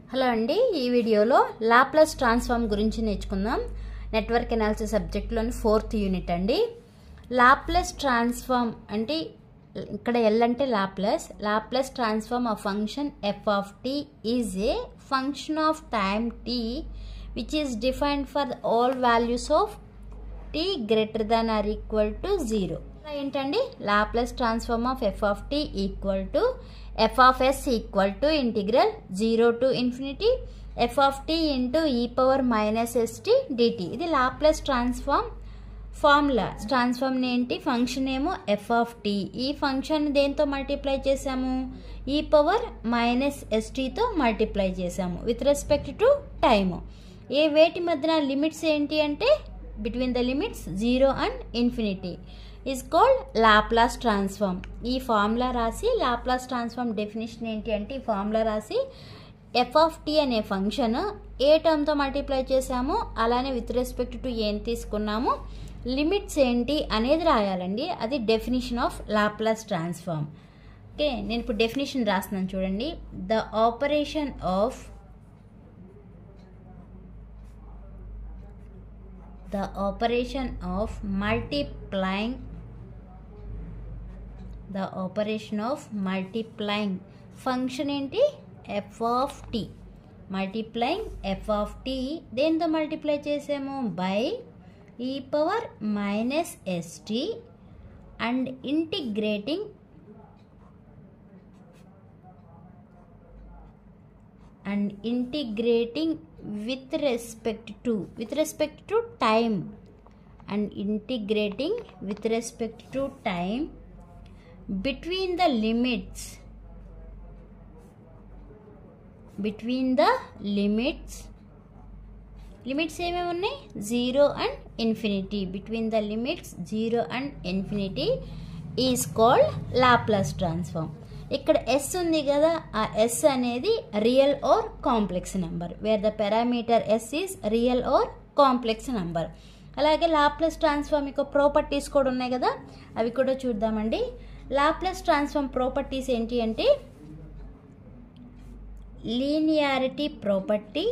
hello అండి ఈ వీడియోలో లాప్లస్ ట్రాన్స్ఫార్మ్ గురించి నేర్చుకుందాం నెట్వర్క్ ఎనాలిసిస్ సబ్జెక్ట్లోని ఫోర్త్ యూనిట్ అండి లాప్లస్ ట్రాన్స్ఫార్మ్ అంటే ఇక్కడ ఎల్ అంటే లాప్లస్ లాప్లస్ ట్రాన్స్ఫార్మ్ ఆ function F of t is a function of time t which is defined for all values of t greater than or equal to zero ఏంటండి Laplace transform of F of tea equal to F of yes equal to integral zero to infinity F of tea into ఈ power minus ST DT ఇది Laplace transform formula transform ఏంటి function ఏమో f of t ఈ function దేంతో multiply చేసాము e power minus ఎస్టీతో multiply చేసాము with respect to time ఏ వేటి మధ్యన లిమిట్స్ ఏంటి అంటే between the limits zero and infinity is called Laplace transform ఈ ఫార్ములా రాసి లాప్లాస్ ట్రాన్స్ఫార్మ్ డెఫినేషన్ ఏంటి అంటే ఈ ఫార్ములా రాసి ఎఫ్ ఆఫ్ టీ అనే ఫంక్షన్ ఏ టర్మ్తో మల్టిప్లై చేసామో అలానే విత్ రెస్పెక్ట్ టు ఏం తీసుకున్నామో లిమిట్స్ ఏంటి అనేది రాయాలండి అది definition of Laplace transform okay నేను ఇప్పుడు డెఫినేషన్ రాస్తున్నాను చూడండి the operation of the operation of multiplying the operation of multiplying function ఏంటి f of t multiplying f of t దేంతో మల్టిప్లై చేసాము బై ఈ power minus s t and integrating and integrating with respect to with respect to time and integrating with respect to time between the limits between the limits limits ఏమేమి ఉన్నాయి zero and infinity between the limits zero and infinity is called Laplace transform ఇక్కడ s ఉంది కదా ఆ s అనేది real or complex number where the parameter s is real or complex number అలాగే Laplace transform యొక్క properties కూడా ఉన్నాయి కదా అవి కూడా చూద్దామండి లాప్లస్ ట్రాన్స్ఫార్మ్ ప్రాపర్టీస్ ఏంటి అంటే linearity property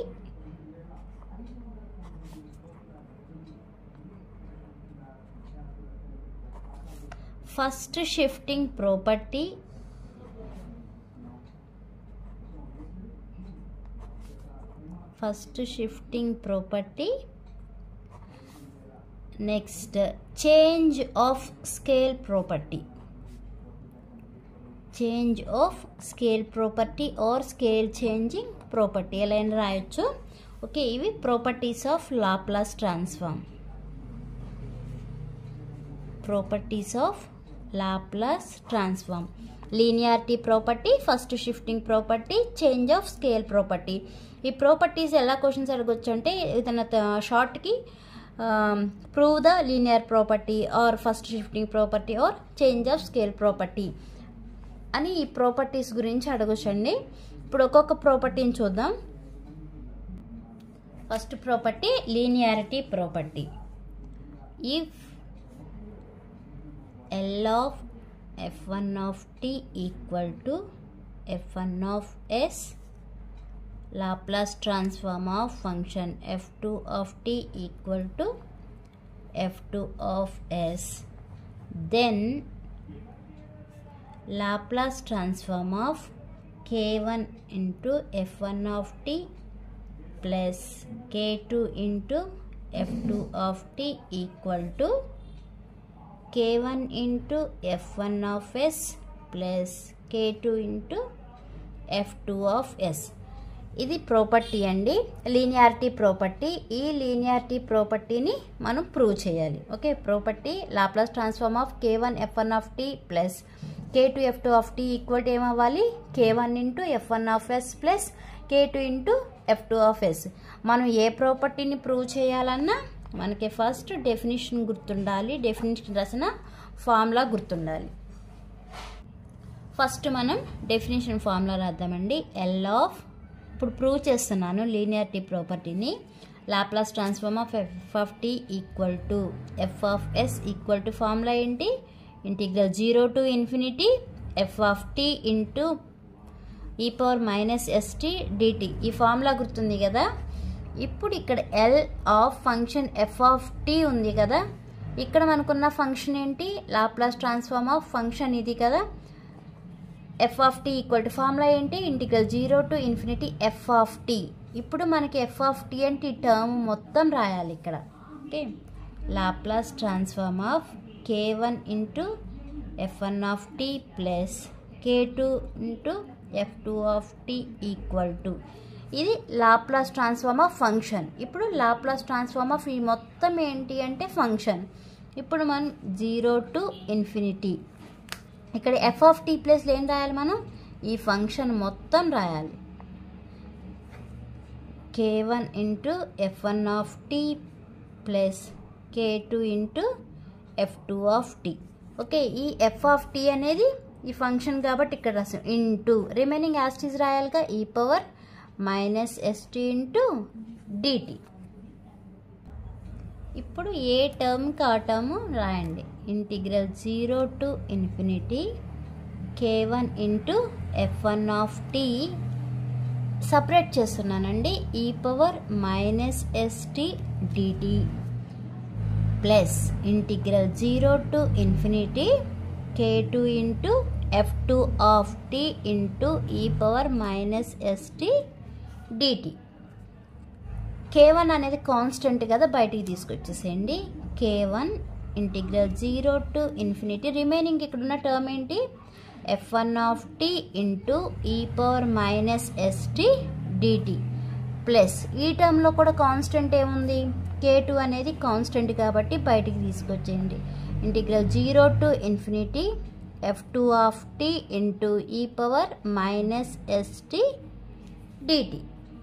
first shifting property first shifting property next change of scale property change of scale property or scale changing property ఎలా అయినా రాయొచ్చు ఓకే ఇవి properties of Laplace transform properties of Laplace transform linearity property first shifting property change of scale property ఈ properties ఎలా questions అడగొచ్చు అంటే ఏదైనా షార్ట్కి prove the linear property or first shifting property or change of scale property అని ఈ properties గురించి అడగొచ్చండి ఇప్పుడు ఒక్కొక్క ప్రాపర్టీని చూద్దాం first property linearity property if L of f one of tea equal to f one of s Laplace transform of function f2 of t equal to f2 of s then Laplace transform of k1 into f1 of t plus k2 into f2 of t equal to k1 into f1 of s plus k2 into f2 of s ఇది property అండి linearity property ఈ linearity ప్రాపర్టీని మనం prove చేయాలి okay property Laplace transform of k one f one of t plus k two f two of tea equal to ఏమవ్వాలి k one into f one of s plus k two into f two of s మనం ఏ ప్రాపర్టీని prove చేయాలన్నా మనకి first definition గుర్తుండాలి definition రాసిన formula గుర్తుండాలి first మనం డెఫినేషన్ ఫార్ములా రాద్దామండి ఎల్ ఆఫ్ ఇప్పుడు ప్రూవ్ చేస్తున్నాను లీనియారిటీ ప్రాపర్టీని Laplace transform of F of tea equal to F of yes equal to formula ఏంటి integral zero to infinity F of tea into ఈ power minus ST d t ఈ formula గుర్తుంది కదా ఇప్పుడు ఇక్కడ L of function F of t ఉంది కదా ఇక్కడ మనకున్న ఫంక్షన్ ఏంటి లాప్లాస్ ట్రాన్స్ఫార్మ్ ఆఫ్ ఫంక్షన్ ఇది కదా f of tea equal to formula ఏంటి integral zero to infinity F of t ఇప్పుడు మనకి ఎఫ్ ఆఫ్ టీ అంటే ఈ టర్మ్ మొత్తం రాయాలి ఇక్కడ okay Laplace transform of k one into f one of t plus k two into f two of tea equal to ఇది Laplace transform of function ఇప్పుడు Laplace transform of ఈ మొత్తం ఏంటి అంటే ఫంక్షన్ ఇప్పుడు మనం జీరో టు ఇన్ఫినిటీ ఇక్కడ f of t ప్లస్లో ఏం రాయాలి మనం ఈ ఫంక్షన్ మొత్తం రాయాలి k one into f one of t plus k two into f two of tea okay ఈ ఎఫ్ ఆఫ్ టీ అనేది ఈ ఫంక్షన్ కాబట్టి ఇక్కడ రాసాం ఇంటూ రిమైనింగ్ యాస్టీస్ రాయాలిగా e power minus ST into d t ఇప్పుడు ఏ టర్మ్కి ఆ టర్మ్ రాయండి integral zero to infinity k one into f one of t separate చేస్తున్నానండి e power minus ST d t plus integral zero to infinity k two into f two of tea into ఈ power minus ST d t k one అనేది constant కదా బయటికి తీసుకొచ్చేసేయండి k one integral zero to infinity remaining ఇక్కడ ఉన్న term ఏంటి F one of tea into ఈ power minus ST d t plus ఈ టర్మ్లో కూడా కాన్స్టెంట్ ఏముంది కే టూ అనేది కాన్స్టెంట్ కాబట్టి బయటికి తీసుకొచ్చేయండి integral zero to infinity f two of tea into ఈ power minus ST d t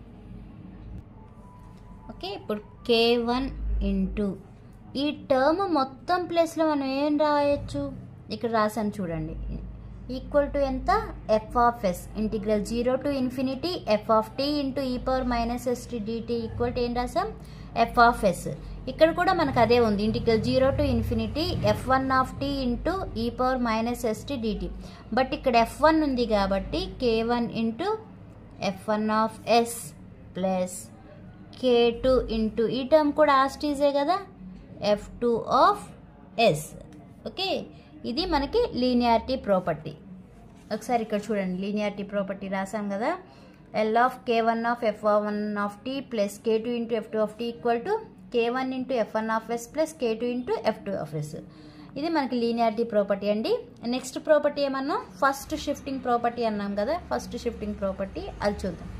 okay ఇప్పుడు కే వన్ ఇంటూ ఈ టర్మ్ మొత్తం ప్లేస్లో మనం ఏం రాయొచ్చు ఇక్కడ రాసాను చూడండి ఈక్వల్ టు ఎంత f of s integral zero to infinity F of tea into ఈ power minus ST d t equal to ఏం రాసాం ఎఫ్ ఆఫ్ ఎస్ ఇక్కడ కూడా మనకు అదే ఉంది integral zero to infinity f one of tea into ఈ power minus ST d t but ఇక్కడ ఎఫ్ వన్ ఉంది కాబట్టి k one into f one of s plus k two into ఈ టర్మ్ కూడా ఆస్టీజే కదా f two of s okay ఇది మనకి linearity property ఒకసారి ఇక్కడ చూడండి లీనియారిటీ ప్రాపర్టీ రాసాం కదా L of k one of f one of t plus k two into f two of tea equal to k one into f one of s plus k two into f two of s ఇది మనకి linearity property అండి next property ఏమన్నా first shifting property అన్నాం కదా first shifting property అది చూద్దాం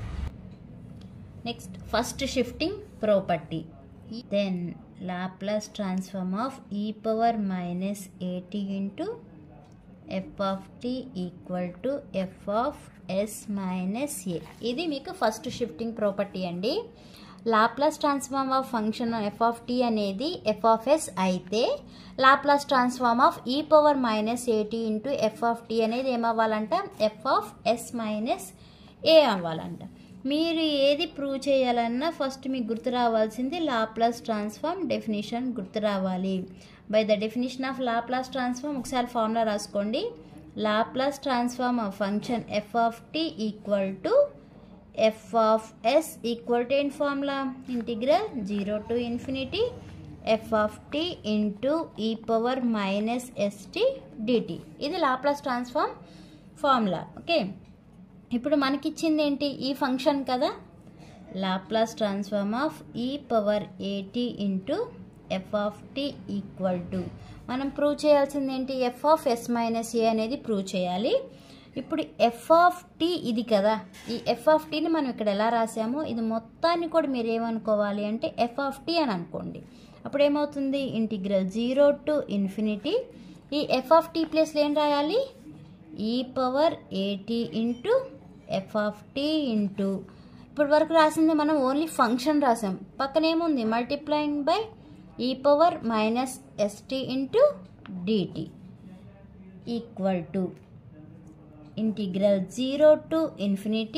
next first shifting property then Laplace transform of ఈ power minus a t into F of tea equal to F of yes minus ఏ ఇది మీకు first shifting property అండి Laplace transform of function F of t అనేది f of s అయితే Laplace transform of ఈ power minus a t into F of t అనేది ఏమవ్వాలంట f of yes minus a అవ్వాలంట మీరు ఏది ప్రూవ్ చేయాలన్నా ఫస్ట్ మీకు గుర్తు రావాల్సింది లాప్లాస్ ట్రాన్స్ఫార్మ్ డెఫినేషన్ గుర్తు రావాలి by the definition of Laplace transform ఒకసారి ఫార్ములా రాసుకోండి Laplace transform of function F of tea equal to F of yes equal to ఏంటి formula integral zero to infinity F of tea into ఈ power minus ST DT ఇది Laplace transform formula okay ఇప్పుడు మనకిచ్చింది ఏంటి ఈ function కదా Laplace transform of ఈ power AT into F of tea equal to మనం ప్రూవ్ చేయాల్సింది ఏంటి f of yes minus A అనేది ప్రూవ్ చేయాలి ఇప్పుడు ఎఫ్ ఆఫ్ టీ ఇది కదా ఈ ఎఫ్ ఆఫ్ టీని మనం ఇక్కడ ఎలా రాసామో ఇది మొత్తాన్ని కూడా మీరు ఏమనుకోవాలి అంటే ఎఫ్ ఆఫ్ టీ అని అనుకోండి అప్పుడు ఏమవుతుంది ఇంటిగ్రల్ జీరో టు ఇన్ఫినిటీ ఈ ఎఫ్ ఆఫ్ టీ ప్లేస్లో ఏం రాయాలి E power AT into F of tea into ఇప్పటి వరకు రాసింది మనం ఓన్లీ ఫంక్షన్ రాసాం పక్కన ఏముంది మల్టిప్లైయింగ్ బై ఈ power minus ST into DT equal to integral zero to infinity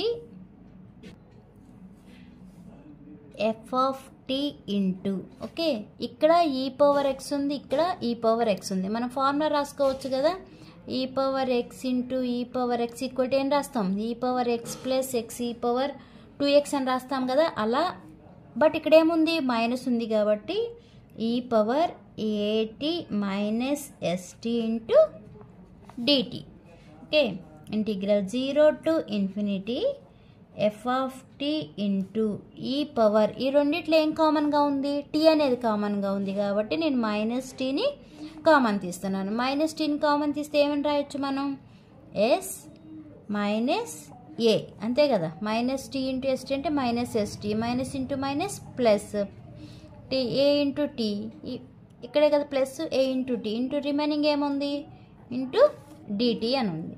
F of tea into okay ఇక్కడ ఈ పవర్ ఎక్స్ ఉంది ఇక్కడ ఈ పవర్ ఎక్స్ ఉంది మనం ఫార్ములా రాసుకోవచ్చు కదా ఈ పవర్ ఎక్స్ ఇంటూ ఈ పవర్ ఎక్స్ ఈక్వల్ ఏం రాస్తాం E power X plus X E power two X అని రాస్తాం కదా అలా బట్ ఇక్కడ ఏముంది మైనస్ ఉంది కాబట్టి E power AT minus ST into DT okay integral zero to infinity F of tea into ఈ పవర్ ఈ రెండిట్లో ఏం కామన్గా ఉంది టీ అనేది కామన్గా ఉంది కాబట్టి నేను మైనస్ టీని కామన్ తీస్తున్నాను మైనస్ టీని కామన్ తీస్తే ఏమని రాయొచ్చు మనం ఎస్ మైనస్ ఏ అంతే కదా మైనస్ టీ ఇంటూ ఎస్టీ అంటే minus ST minus into minus plus T A into T ఇక్కడే కదా plus A into T into remaining ఏముంది ఇంటూ డిటీ అని ఉంది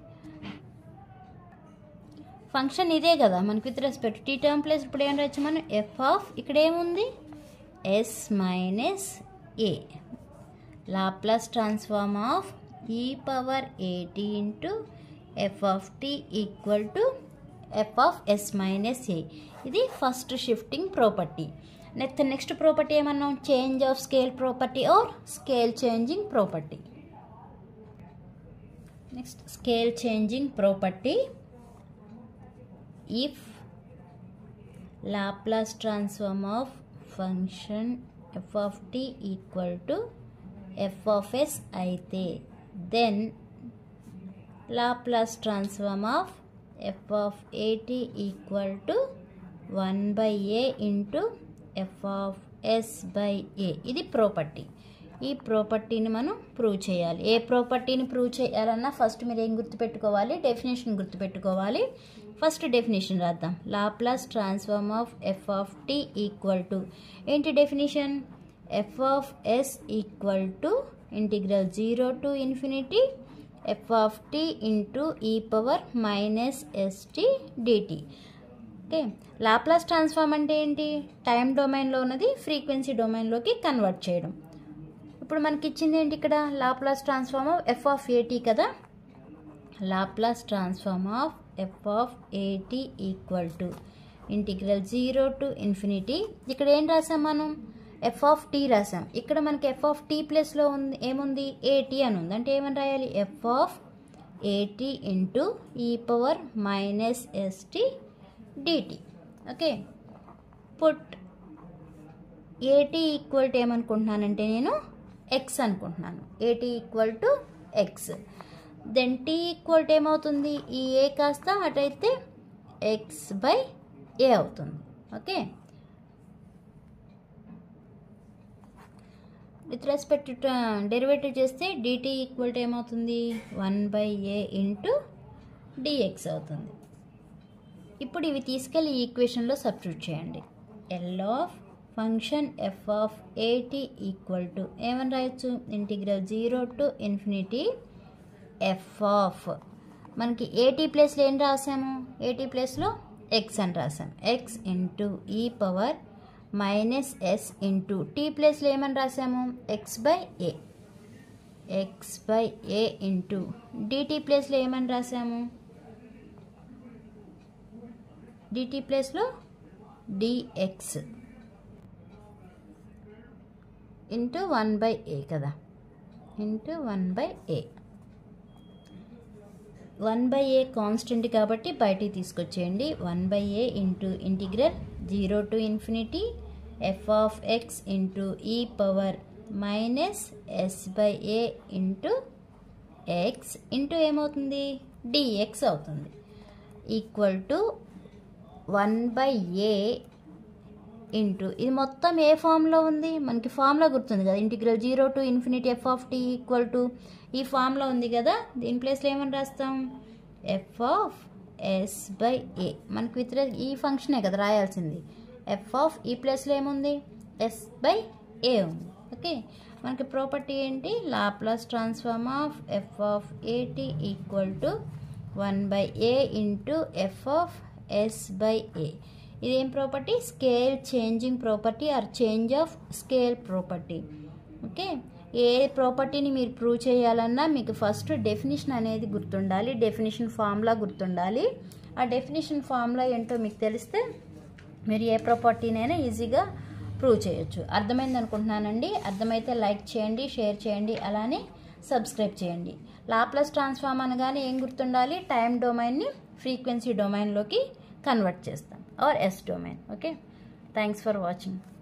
ఫంక్షన్ ఇదే కదా మనకి with respect T term plus ఇప్పుడు ఏం రాయొచ్చు మనం ఎఫ్ ఆఫ్ ఇక్కడ ఏముంది S minus A Laplace transform of ఈ power AT into F of tea equal to F of yes minus ఏ ఇది first shifting property next next property ఏమన్నాం change of scale property or scale changing property next scale changing property if Laplace transform of function f of t equal to f of s అయితే then Laplace transform of f of at equal to 1 by a into f of s by a ఇది property ఈ ప్రాపర్టీని మనం prove చేయాలి ఏ ప్రాపర్టీని prove చేయాలన్నా first మీరు ఏం గుర్తుపెట్టుకోవాలి డెఫినేషన్ గుర్తుపెట్టుకోవాలి ఫస్ట్ డెఫినేషన్ రాద్దాం Laplace transform of F of tea equal to ఏంటి definition F of yes equal to integral zero to infinity F of tea into ఈ power minus ST DT okay Laplace transform అంటే ఏంటి time డొమైన్లో ఉన్నది frequency డొమైన్లోకి convert చేయడం ఇప్పుడు మనకి ఇచ్చింది ఏంటి ఇక్కడ Laplace transform of F of AT కదా Laplace transform of F of AT equal to integral zero to infinity ఇక్కడ ఏం రాసాం మనం ఎఫ్ ఆఫ్ టీ రాసాం ఇక్కడ మనకి ఎఫ్ ఆఫ్ టీ ప్లస్లో ఉంది ఏముంది ఏటీ అని ఉంది అంటే ఏమని రాయాలి ఎఫ్ ఆఫ్ ఏటీ ఇంటూ ఈ power minus ST DT okay put AT equal to ఏమనుకుంటున్నానంటే నేను ఎక్స్ అనుకుంటున్నాను AT equal to X then T equal to ఏమవుతుంది ఈ ఏ కాస్త అటైతే ఎక్స్ బై ఏ అవుతుంది ఓకే విత్ రెస్పెక్ట్ డెరివేటివ్ చేస్తే డిటీ ఈక్వల్ టు ఏమవుతుంది one by A into DX అవుతుంది ఇప్పుడు ఇవి తీసుకెళ్ళి ఈ ఈక్వేషన్లో సబ్స్టిట్యూట్ చేయండి L of function F of AT equal to ఏమని రాయొచ్చు integral zero to infinity F of మనకి ఏటీ ప్లేస్లో ఏం రాసాము ఏటీ ప్లేస్లో ఎక్స్ అని రాసాం ఎక్స్ ఇంటూ ఈ power minus S into T ప్లేస్లో ఏమని రాసాము X by A X by A into DT ప్లేస్లో ఏమని రాసాము డిటీ ప్లేస్లో DX into one by A కదా into one by A one by A constant కాబట్టి బయటికి తీసుకొచ్చేయండి one by A into integral zero to infinity F of X into ఈ power minus S by A into X into ఏమవుతుంది DX అవుతుంది equal to one by A into ఇది మొత్తం ఏ ఫామ్లో ఉంది మనకి ఫామ్లో గుర్తుంది కదా integral zero to infinity F of tea equal to ఈ ఫామ్లో ఉంది కదా దీని ప్లేస్లో ఏమని రాస్తాం F of S by A మనకి విత్ ఈ ఫంక్షనే కదా రాయాల్సింది ఎఫ్ ఆఫ్ ఈ ప్లేస్లో ఏముంది ఎస్ బై ఏ ఉంది ఓకే మనకి ప్రాపర్టీ ఏంటి Laplace transform of F of AT equal to one by A into F of S by A ఇదేం property scale changing property or change of scale property okay ఏ ప్రాపర్టీని మీరు prove చేయాలన్నా మీకు first definition అనేది గుర్తుండాలి definition formula గుర్తుండాలి ఆ డెఫినేషన్ ఫార్ములా ఏంటో మీకు తెలిస్తే మీరు ఏ ప్రాపర్టీనైనా ఈజీగా ప్రూవ్ చేయొచ్చు అర్థమైంది అనుకుంటున్నానండి అర్థమైతే లైక్ చేయండి షేర్ చేయండి అలానే సబ్స్క్రైబ్ చేయండి లాప్లస్ ట్రాన్స్ఫార్మ్ అనగానే ఏం గుర్తుండాలి టైం డొమైన్ని ఫ్రీక్వెన్సీ డొమైన్లోకి కన్వర్ట్ చేస్తాం or S domain okay thanks for watching